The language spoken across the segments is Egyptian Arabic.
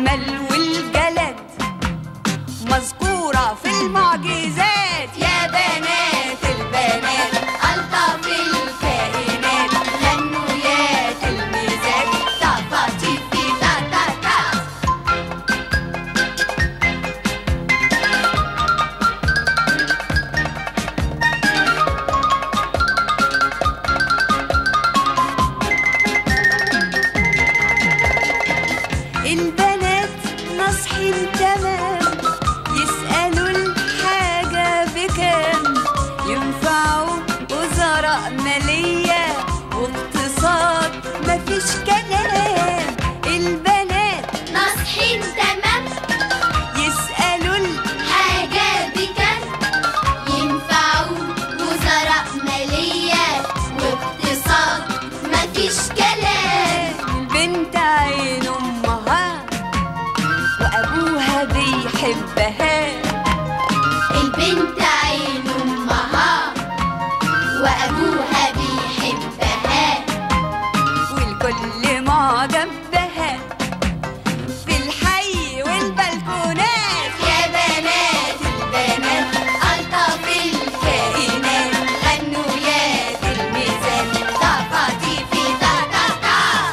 الجمال والجلد مذكورة في المعجزات يا بنات البنات ألطف الكائنات غنوا يا تلميذات طفاتي في تا تا تا البنات ناصحين تمام يسألوا الحاجة بكام ينفعوا وزراء مالية واقتصاد مفيش كلام البنات ناصحين تمام يسألوا حاجة بكم ينفعوا وزراء مالية واقتصاد مفيش كلام البنت عين أمها وأبوها بيحبها البنت عين أمها وأبوها بيحبها والكل معجب بها في الحي والبلكونات يا بنات البنات ألطف الكائنات غنوا يا تلميذات طاقتي في تا تا تا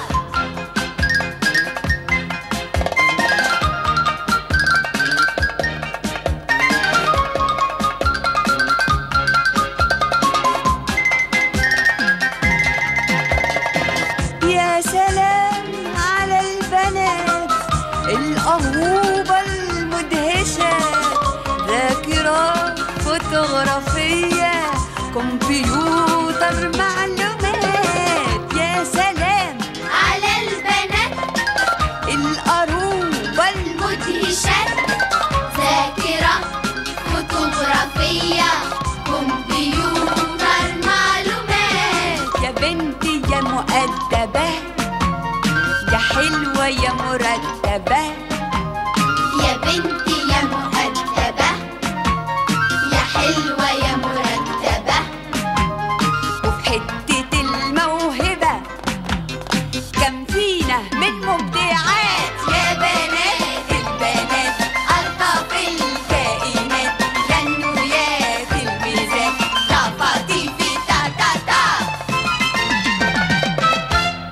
يا سلام على البنات الأهوبة المدهشة ذاكرة فوتوغرافية كمبيوتر معلومات يا سلام على البنات الأروبة مدهشات ذاكرة فوتوغرافية كمبيوتر معلومات يا بنتي يا مؤدبة يا حلوة يا مرتبة يا بنتي